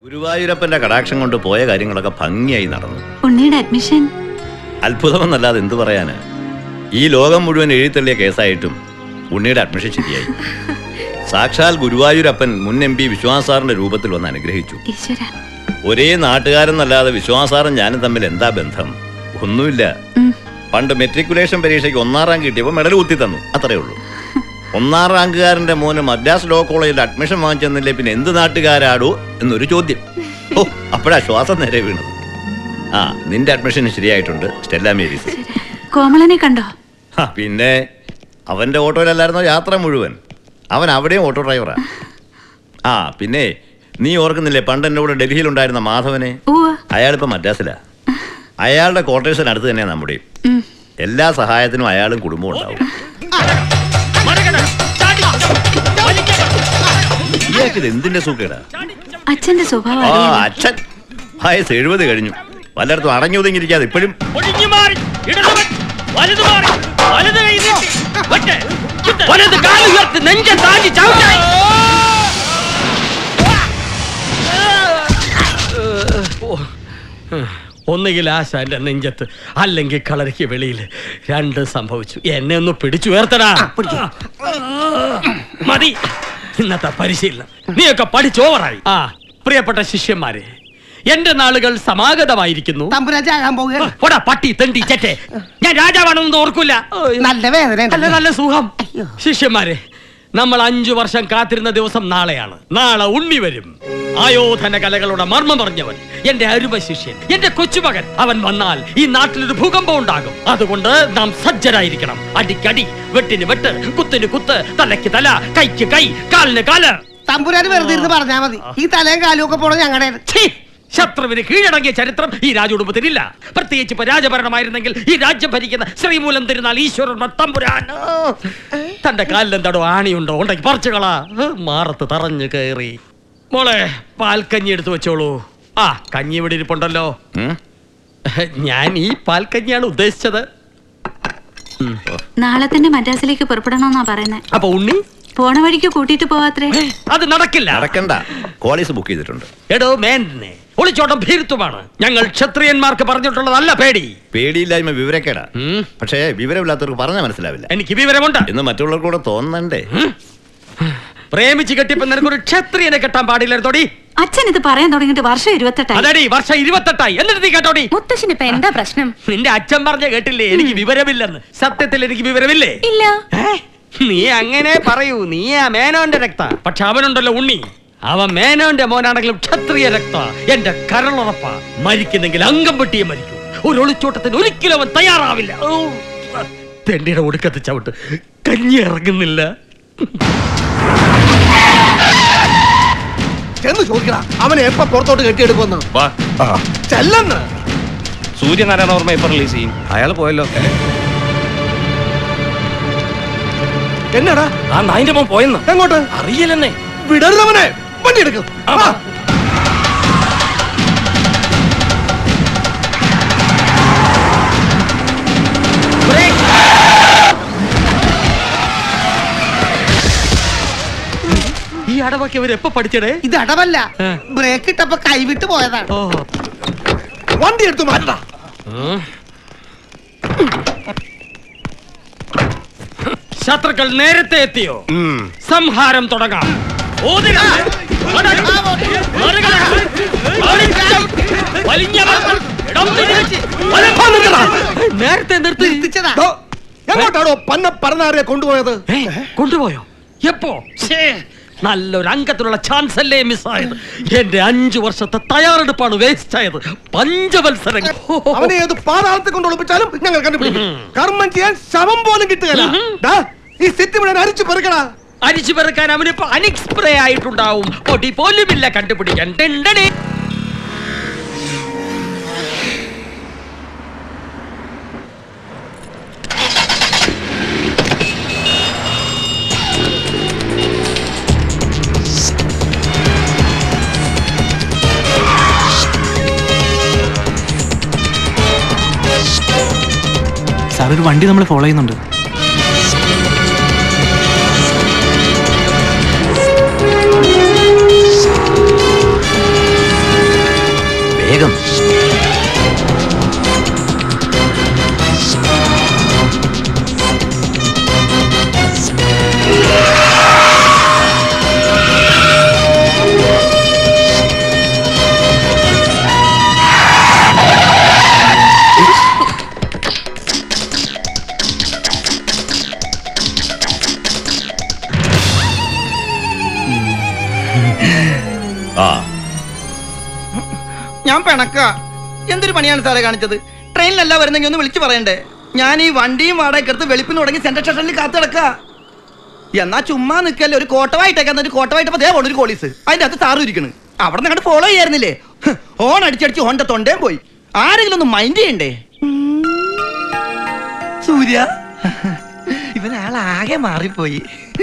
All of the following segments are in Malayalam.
ഗുരുവായൂരപ്പന്റെ കടാക്ഷം കൊണ്ട് പോയ കാര്യങ്ങളൊക്കെ ഭംഗിയായി നടന്നു ഉണ്ണിയുടെ അഡ്മിഷൻ അത്ഭുതമെന്നല്ലാതെ എന്തു പറയാന് ഈ ലോകം മുഴുവൻ എഴുത്തള്ളിയ കേസായിട്ടും ഉണ്ണിയുടെ അഡ്മിഷൻ ശരിയായി സാക്ഷാൽ ഗുരുവായൂരപ്പൻ മുൻ എം പി വിശ്വാസാറിന്റെ രൂപത്തിൽ വന്ന് അനുഗ്രഹിച്ചു ഈശ്വര ഒരേ നാട്ടുകാരെന്നല്ലാതെ വിശ്വാസാറും ഞാനും തമ്മിൽ എന്താ ബന്ധം ഒന്നുമില്ല ഉം. പണ്ട് മെട്രിക്കുലേഷൻ പരീക്ഷയ്ക്ക് ഒന്നാം റാങ്ക് കിട്ടിയപ്പോൾ മെഡൽ കുത്തി തന്നു അത്രേ ഉള്ളൂ ഒന്നാം റാങ്കുകാരന്റെ മോന് മദ്രാസ് ലോ കോളേജിൽ അഡ്മിഷൻ വാങ്ങിച്ചെന്നില്ലേ പിന്നെ എന്ത് നാട്ടുകാരാടോ എന്നൊരു ചോദ്യം ഓ അപ്പോഴാ ശ്വാസം നേരെ വീണത് ആ നിന്റെ അഡ്മിഷൻ ശരിയായിട്ടുണ്ട് സ്റ്റെല്ല മേരീസ് കോമളനെ കണ്ടോ ആ, പിന്നെ അവന്റെ ഓട്ടോയിലല്ലായിരുന്നോ യാത്ര മുഴുവൻ അവൻ അവിടെയും ഓട്ടോ ഡ്രൈവറാ ആ പിന്നെ നീ ഓർക്കുന്നില്ലേ പണ്ട് എൻ്റെ കൂടെ ഡൽഹിയിലുണ്ടായിരുന്ന മാധവനെ ഉവ്വ് അയാളിപ്പോ മദ്രാസിലാ അയാളുടെ ക്വാർട്ടേഴ്സിന് അടുത്ത് തന്നെ നമ്മുടെയും ഉം. എല്ലാ സഹായത്തിനും അയാളും കുടുംബവും ഉണ്ടാവും ഇയാൾക്ക് ഇത് എന്തിന്റെ സൂക്കേടാ അച്ഛന്റെ സ്വഭാവം ആ അറിയാലോ. അച്ഛൻ വയസ്സ് എഴുപത് കഴിഞ്ഞു പലയിടത്തും അടങ്ങി ഒതുങ്ങിയിരിക്കാതെ ഇപ്പോഴും ഒടിഞ്ഞു മാറി ഇടത് വ- വലത് മാറി വലത് കൈ നീട്ടി വെട്ട് ചുട്ട്. വലത് കാല് ഉയർത്തി നെഞ്ച താണ്ടി ചവിട്ടായി ഒന്നുകിൽ ആശ എന്റെ നെഞ്ചത്ത് അല്ലെങ്കിൽ കളരിക്ക് വെളിയിൽ രണ്ട് സംഭവിച്ചു എന്നെ ഒന്ന് പിടിച്ചുയർത്തടാ മതി ഇന്നത്തെ പരിശീലനം നീയൊക്കെ പഠിച്ചോവറായി ആ പ്രിയപ്പെട്ട ശിഷ്യന്മാരെ എന്റെ നാളുകൾ സമാഗതമായിരിക്കുന്നു തമ്പുരാജാകാൻ പോവുകയാണ് പോടാ പട്ടി തെണ്ടി ചെറ്റെ ഞാൻ രാജാവാണെന്ന് ഓർക്കൂല നല്ല വേദന നല്ല നല്ല സുഖം ശിഷ്യന്മാരെ നമ്മൾ അഞ്ചു വർഷം കാത്തിരുന്ന ദിവസം നാളെയാണ് നാളെ ഉണ്ണി വരും ആയോധന കലകളുടെ മർമ്മം പറഞ്ഞവൻ എന്റെ അരുമ ശിഷ്യൻ എന്റെ കൊച്ചുമകൻ അവൻ വന്നാൽ ഈ നാട്ടിലൊരു ഭൂകമ്പം ഉണ്ടാകും അതുകൊണ്ട് നാം സജ്ജരായിരിക്കണം അടിക്കടി വെട്ടിന് വെട്ട് കുത്തിന് കുത്ത് തലയ്ക്ക് തല കൈക്ക് കൈ കാലിന് കാല് തമ്പുരാന് വെറുതെ ഇരുന്ന് പറഞ്ഞാ മതി ഈ തലയും കാലും ഒക്കെ പോണ ഞങ്ങളുടെ ഛീ! ശത്രുവിന് കീഴടങ്ങിയ ചരിത്രം ഈ രാജകുടുംബത്തിനില്ല പ്രത്യേകിച്ച് ഇപ്പൊ രാജഭരണമായിരുന്നെങ്കിൽ ഈ രാജ്യം ഭരിക്കുന്ന ശ്രീമൂലം തിരുനാൾ ഈശ്വരൻ തമ്പുരാൻ ഓ! തന്റെ കാലിൽ എന്താടോ ആണിയുണ്ടോ ഉണ്ടെങ്കിൽ പറിച്ചുകളാ മാറത്ത് തറഞ്ഞു കയറി മോളെ പാൽക്കഞ്ഞി എടുത്തു വെച്ചോളൂ ആ കഞ്ഞി ഇവിടെ ഇരിപ്പുണ്ടല്ലോ ഉം? ഞാൻ ഈ പാൽക്കഞ്ഞിയാണ് ഉദ്ദേശിച്ചത് നാളെ തന്നെ മദ്രാസിലേക്ക് പുറപ്പെടണമെന്നാ പറയുന്നത് അപ്പൊ ഉണ്ണി പോണ വഴിക്ക് കൂട്ടിയിട്ട് പോവാത്രേ ഏ, അത് നടക്കില്ല നടക്കണ്ട കോളേജ് ബുക്ക് ചെയ്തിട്ടുണ്ട് എടോ മേനെ ഒളിച്ചോട്ടം ഭീരുത്വമാണ് ഞങ്ങൾ ക്ഷത്രിയന്മാർക്ക് പറഞ്ഞിട്ടുള്ളതല്ല പേടി പേടിയില്ലായ്മ വിവരക്കേടാ ഉം. പക്ഷേ വിവരമില്ലാത്തവർക്ക് പറഞ്ഞാൽ മനസ്സിലാവില്ല എനിക്ക് വിവരമുണ്ട് എന്ന് മറ്റുള്ളവർക്ക് കൂടെ തോന്നണ്ടേ പ്രേമിച്ച് കെട്ടിയപ്പോ നിനക്കൊരു ക്ഷത്രിയനെ കെട്ടാൻ പാടില്ലായിരുന്നോടി അച്ഛൻ ഇത് പറയാൻ തുടങ്ങിയിട്ട് വർഷം ഇരുപത്തെട്ടായി അതടി വർഷം ഇരുപത്തെട്ടായി എന്നിട്ട് നീ കേട്ടോടി മുത്തശ്ശന് ഇപ്പൊ എന്താ പ്രശ്നം നിന്റെ അച്ഛൻ പറഞ്ഞ കേട്ടില്ലേ എനിക്ക് വിവരമില്ലെന്ന് സത്യത്തിൽ എനിക്ക് വിവരമില്ലേ ഇല്ല ഏ? നീ അങ്ങനെ പറയൂ നീ ആ മേനോന്റെ രക്ത പക്ഷെ അവനുണ്ടല്ലോ ഉണ്ണി അവൻ മേനോന്റെ മോനാണെങ്കിലും ക്ഷത്രിയ രക്ത എന്റെ കരളുറപ്പ മരിക്കുന്നെങ്കിൽ അംഗം വെട്ടിയെ മരിക്കൂ ഒരു ഒളിച്ചോട്ടത്തിന് ഒരിക്കലും അവൻ തയ്യാറാവില്ല ഓ, തെണ്ടിയുടെ ഒടുക്കത്ത് ചവിട്ട് കഞ്ഞി ഇറങ്ങുന്നില്ല ചെന്ന് ചോദിക്കടാ അവനെ എപ്പ പുറത്തോട്ട് കെട്ടിയെടുക്കുമെന്ന് വാ ചെല്ലെന്ന് സൂര്യനാരായണ ഓർമ്മ എപ്പോ റിലീസ് ചെയ്യും അയാൾ പോയല്ലോ എന്നടാ ആ നായിന്റെ മോൻ പോയെന്ന് എങ്ങോട്ട് അറിയില്ലെന്നേ വിടരുതവനെ വണ്ടി എടുക്കും ഈ അടവൊക്കെ ഇവർ എപ്പോ പഠിച്ചടേ ഇത് അടവല്ല ഏ. ബ്രേക്ക് ഇട്ടപ്പോ കൈവിട്ട് പോയതാണ് ഓ വണ്ടി എടുത്തു മാറ്റടാ ശത്രുക്കൾ നേരത്തെ എത്തിയോ സംഹാരം തുടങ്ങാം ഓതുക. ഓടുക. വലിഞ്ഞവർ. ഇടം തിരിച്ച്. നേരത്തെ നിർത്തി നിർത്തിച്ചതാ ദോ, എങ്ങോട്ടാണോ പന്ന പറന്നാരെ കൊണ്ടുപോയത് ഏ, കൊണ്ടുപോയോ എപ്പോ ശ്ശേ, നല്ലൊരു അംഗത്തിനുള്ള ചാൻസ് അല്ലേ മിസ്സായത് എന്റെ അഞ്ചു വർഷത്തെ തയ്യാറെടുപ്പാണ് വേസ്റ്റ് ആയത് പഞ്ചവത്സരം അവനെ ഏത് പാതാളത്തിൽ കൊണ്ട് ഒളിപ്പിച്ചാലും ഞങ്ങൾ കണ്ടുപിടിക്കും കർമ്മം ചെയ്യാൻ ശവം പോലും കിട്ടുകയില്ല ദാ, ഈ സിറ്റി മുഴുവൻ അരിച്ചു പെറുക്കടാ അരിച്ചു പെറുക്കാൻ അവനിപ്പോ അനിക്സ്പ്രേ ആയിട്ടുണ്ടാവും പൊടി പോലുമില്ല കണ്ടുപിടിക്കാൻ ടെണ്ടടി സാർ ഒരു വണ്ടി നമ്മൾ ഫോളോ ചെയ്യുന്നുണ്ട് ഞാൻ പിണക്ക എന്തൊരു പണിയാണ് സാറേ കാണിച്ചത് ട്രെയിനിലല്ല വരുന്നെങ്കിൽ ഒന്ന് വിളിച്ചു പറയണ്ടേ ഞാൻ ഈ വണ്ടിയും വാടകയ്ക്ക് എടുത്ത് വെളുപ്പിന് തുടങ്ങി സെൻട്രൽ സ്റ്റേഷനിൽ കാത്തു കിടക്ക എന്നാ ചുമ്മാ നിൽക്കല്ലേ ഒരു കോട്ടവായിട്ടേക്കാൻ ഒരു കോട്ടവായിട്ടപ്പോ ദേ പോണ ഒരു കോളീസ് അതിന്റെ അകത്ത് സാറ് ഇരിക്കണ് അവിടെ നിന്ന് ഫോളോ ചെയ്യായിരുന്നില്ലേ ഹ്, ഹോൺ അടിച്ചടിച്ച് ഹോണ്ട തൊണ്ടേം പോയി ആരെങ്കിലും ഒന്ന് മൈൻഡ് ചെയ്യണ്ടേ സൂര്യ ഇവനാളാകെ മാറിപ്പോയി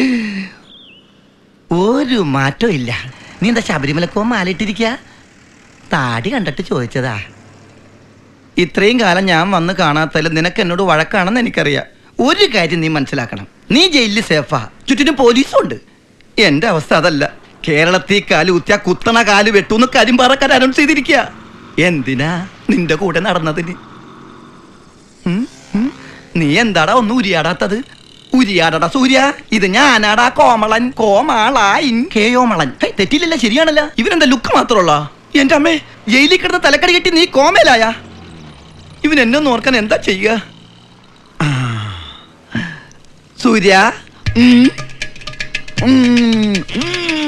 ഒരു മാറ്റവും ഇല്ല നീ എന്താ ശബരിമലക്കോ മാലിട്ടിരിക്ക താടി കണ്ടിട്ട് ചോദിച്ചതാ ഇത്രയും കാലം ഞാൻ വന്ന് കാണാത്തതിൽ നിനക്ക് എന്നോട് വഴക്കാണെന്ന് എനിക്കറിയാം ഒരു കാര്യം നീ മനസ്സിലാക്കണം നീ ജയിലിൽ സേഫാ ചുറ്റിനും പോലീസും ഉണ്ട് എന്റെ അവസ്ഥ അതല്ല കേരളത്തിൽ കാല് കുത്തിയ കുത്തണ കാല് വെട്ടൂന്ന് കരിമ്പാറക്കാർ അനൗൺസ് ചെയ്തിരിക്കുക എന്തിനാ നിന്റെ കൂടെ നടന്നതിന് ഉം, ഉം. നീ എന്താടാ ഒന്നും ഉരിയാടാത്തത് ഉരിയാടടാ സൂര്യ ഇത് ഞാനാടാ കോമളൻ കോമാളായിൻ കേയോമളൻ ഹേയ്, തെറ്റില്ലല്ല ശരിയാണല്ലോ ഇവനെന്താ ലുക്ക് മാത്രമുള്ള എന്റെ അമ്മേ ജയിലിൽ കിടന്ന് തലക്കടി കെട്ടി നീ കോമയിലായ ഇവൻ എന്നെ ഒന്ന് ഓർക്കാൻ എന്താ ചെയ്യുക ആ. സൂര്യ ഉം. ഉം. ഉം.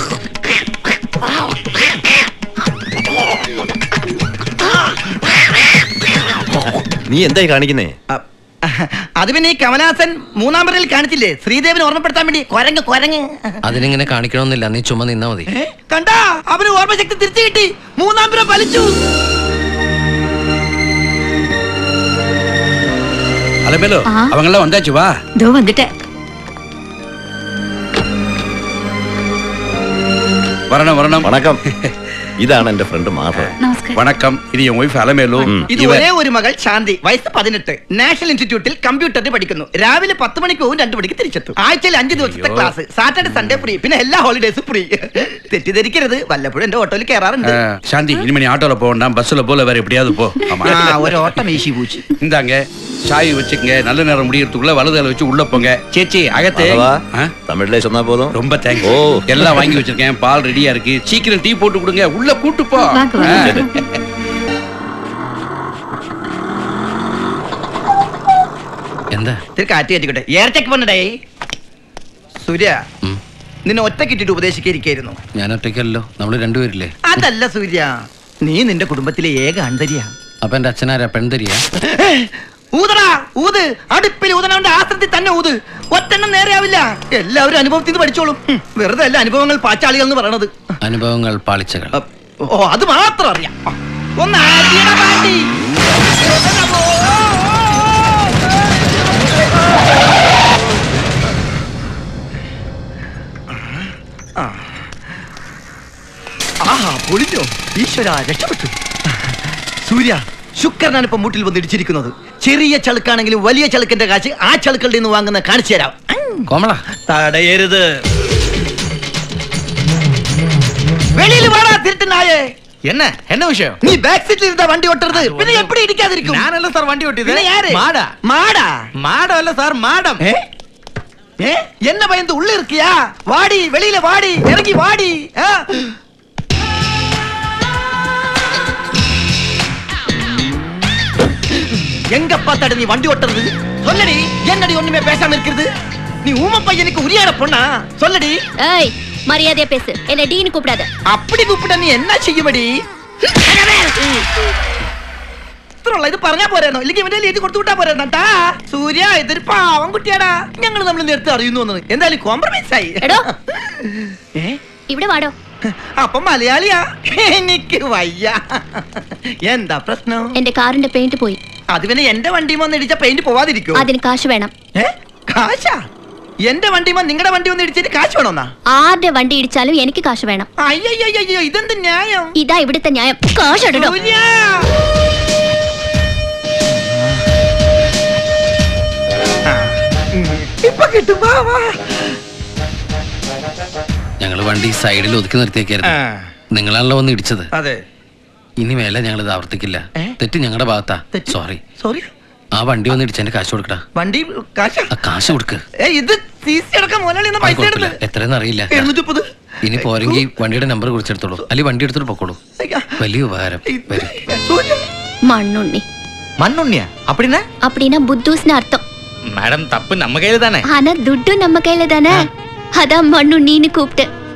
നീ എന്തായി കാണിക്കുന്നേ അ- അത് പിന്നെ ഈ കമലഹാസൻ മൂന്നാം പറയിൽ കാണിച്ചില്ലേ ശ്രീദേവിനെ ഓർമ്മപ്പെടുത്താൻ വേണ്ടി കൊരങ്ങ് കൊരങ്ങ് അതിനിങ്ങനെ കാണിക്കണമെന്നില്ല നീ ചുമ്മാ നിന്നാ മതി ഏ? കണ്ടാ അവന് ഓർമ്മശക്തി തിരിച്ചു കിട്ടി മൂന്നാം പിറ ഫലിച്ചു அலமேலு ஆ. அவங்கெல்லாம் வந்தாச்சு வா ദോ വന്നിട്ടേ வரணும் வரணும் വണക്കം ഇതാണ് എന്റെ ഫ്രണ്ട് മാധവൻ നമസ്കാരം வணக்கம் இது என் ஒய்ஃப் அலமேலு ഇത് இவ ഒരേ ഒരു മകൾ ശാന്തി വയസ്സ് പതിനെട്ട് നാഷണൽ ഇൻസ്റ്റിറ്റ്യൂട്ടിൽ കമ്പ്യൂട്ടറിന് പഠിക്കുന്നു രാവിലെ പത്ത് മണിക്ക് പോകും രണ്ടു മണിക്ക് തിരിച്ചെത്തും ആഴ്ചയിൽ അഞ്ച് ദിവസത്തെ ക്ലാസ് സാറ്റർഡേ സൺഡേ ഫ്രീ പിന്നെ എല്ലാ ഹോളിഡേസും ഫ്രീ തെറ്റിദ്ധരിക്കരുത് വല്ലപ്പോഴും എന്റെ ഓട്ടോയിൽ കയറാറുണ്ട് ஆ, சாந்தி இனிமே நீ ஆட்டோல போக வேண்டாம் பஸ்ல போல வேற எப்படியாவது போ ஆமா ആ ഒരു ഓട്ടം വീശി പൂച്ചു இந்தாங்க சாய் வச்சுக்கங்க நல்ல நேரம் முடியறதுக்குள்ள வலதுல வச்சு உள்ள போங்க சேச்சி அகத்தே മാധവാ ஆ? തമിഴിലെ சொன்னா போதும் ரொம்ப தேங்க்ஸ் ஓ. எல்லாம் வாங்கி வச்சிருக்கேன் பால் ரெடியா இருக்கு சீக்கிரம் டீ போட்டு கொடுங்க உள்ள கூட்டு போ வாங்க, வாங்க. ஆ. ശരി. എന്താ ഇത്തിരി കാറ്റ് കയറ്റിക്കോട്ടെ എയർടെക് വന്നടേ സൂര്യ ഉം. നിന്നെ ഒറ്റക്കിട്ടിട്ട് ഉപദേശിക്കായിരിക്കായിരുന്നു ഞാൻ ഒറ്റയ്ക്കല്ലോ നമ്മൾ രണ്ടുപേരില്ലേ അതല്ല സൂര്യ നീ നിന്റെ കുടുംബത്തിലെ ഏക അന്തരിയ അപ്പൊ എന്റെ അച്ഛനാരാ പെൺതരിയാ ഊതടാ ഊത് അടുപ്പിൽ ഊതനവന്റെ ആശ്രത്തിൽ തന്നെ ഊത് ഒറ്റെണ്ണം നേരെയാവില്ല എല്ലാവരും അനുഭവത്തിൽ നിന്ന് പഠിച്ചോളും ഹും, വെറുതെ അല്ല അനുഭവങ്ങൾ പാച്ചാളികൾ എന്ന് പറയണത് അനുഭവങ്ങൾ പാളിച്ചകൾ അ, ഓ അത് മാത്രം അറിയാം ഒന്ന് അടിയടാ പാട്ടി. ആ. ആഹാ പൊളിഞ്ഞോ ഈശ്വര രക്ഷപ്പെട്ടു സൂര്യ ശുക്രനാണ് ഇപ്പൊ മൂട്ടിൽ വന്ന് ഇടിച്ചിരിക്കുന്നത് ചെറിയ ചളുക്കാണെങ്കിലും വലിയ ചളുക്കിന്റെ കാശ് ആ ചളുക്കളുടെ നിന്ന് വാങ്ങുന്ന കാണിച്ചു തരാം കോമള തടയരുത് വെളിയിൽ വാടാ തിരുട്ടുനായേ என்ன என்ன விஷயம் നീ ബാക്ക് സീറ്റിൽ ഇരുന്ന വണ്ടി ഓട്ടരുത് പിന്നെ എപ്പടി ഇടിക്കാതിരിക്കും நானல்ல சார் வண்டி ஓட்டியது പിന്നെ யாரு மாடா മാടാ மாடம் இல்ல சார் மாடம் ഏ ഏ என்ன பயந்து உள்ள இருக்கியா வாடி வெளியில வாடி இறங்கி வாடி ஆ? எங்க பார்த்தாடு நீ வண்டி ஓட்டுறது சொல்லடி என்னடி ஒண்ணுமே பேசாம இருக்கிறது நீ ஊம பையனுக்கு உரியாட பொண்ணா சொல்லடி ஏய் மரியாதையா பேசு என்ன டீன்னு கூப்பிடாத அப்படி கூப்பிட்ட നീ എന്നാ ചെയ്യുമടി ഇത്രയുള്ള ഇത് പറഞ്ഞാ പോരായിരുന്നോ ഇല്ലെങ്കിൽ ഇവന്റെ എഴുതി കൊടുത്തു വിട്ടാ പോരായിരുന്നാ സൂര്യ ഇതൊരു പാവം കുട്ടിയാടാ ഞങ്ങൾ നമ്മൾ നേരത്തെ അറിയുന്നു വന്നത് എന്തായാലും കോംപ്രമൈസ് ആയി എടോ. ഏ ഇവിടെ വാടോ അപ്പൊ മലയാളിയാ എനിക്ക് വയ്യ എന്താ പ്രശ്നം എന്റെ കാറിന്റെ പെയിന്റ് പോയി അത് പിന്നെ എന്റെ വണ്ടിയും വന്ന് ഇടിച്ച പെയിന്റ് പോവാതിരിക്കോ അതിന് കാശ് വേണം ഏ കാശാ എന്റെ വണ്ടിയുമ്പോ നിങ്ങളുടെ വണ്ടി വന്ന് ഇടിച്ചിട്ട് കാശ് വേണോന്നാ ആരുടെ വണ്ടി ഇടിച്ചാലും എനിക്ക് കാശ് വേണം അയ്യോ ഇതെന്ത് ന്യായം ഇതാ ഇവിടുത്തെ ന്യായം കാശ് ഇടണോ സൂര്യ! ആ, ഉം. ഇപ്പൊ കിട്ടും വാ, വാ. ഞങ്ങൾ വണ്ടി സൈഡിൽ ഒതുക്കി നിർത്തിയേക്കായിരുന്നു നിങ്ങളാണല്ലോ വന്ന് ഇടിച്ചത് അതെ ഇനി മേലെ ഞങ്ങൾ ഇത് ആവർത്തിക്കില്ല ഏ? തെറ്റ് ഞങ്ങളുടെ ഭാഗത്താ തെറ്റ്? സോറി സോറി ആ വണ്ടി വന്ന് ഇടിച്ചതിന്റെ കാശ് കൊടുക്കടാ വണ്ടി കാശാ ആ കാശ് കൊടുക്ക് ഏ ഇത് സി സി അടക്കം മുതലാളി എന്ന അത് പൈസ കുഴപ്പമില്ല എടുത്ത് എത്രയെന്ന് അറിയില്ല എഴുന്നൂറ്റി മുപ്പത് ഇനി പോരെങ്കിൽ വണ്ടിയുടെ നമ്പർ കുറിച്ചെടുത്തോളൂ അല്ലെങ്കിൽ വണ്ടി എടുത്തിട്ട് പൊക്കോളൂ അയ്യ. വലിയ ഉപകാരം വരും സൂര്യ மண்ணுண்ணி மண்ணுண்ணியா அப்படின்னா அப்படின்னா புத்தூஸ்னு அர்த்தம் மேடம் தப்பு நம்ம கையில தானே ஆனா துட்டு நம்ம கையில தானே அதான் மண்ணுண்ணின்னு கூப்பிட்டேன்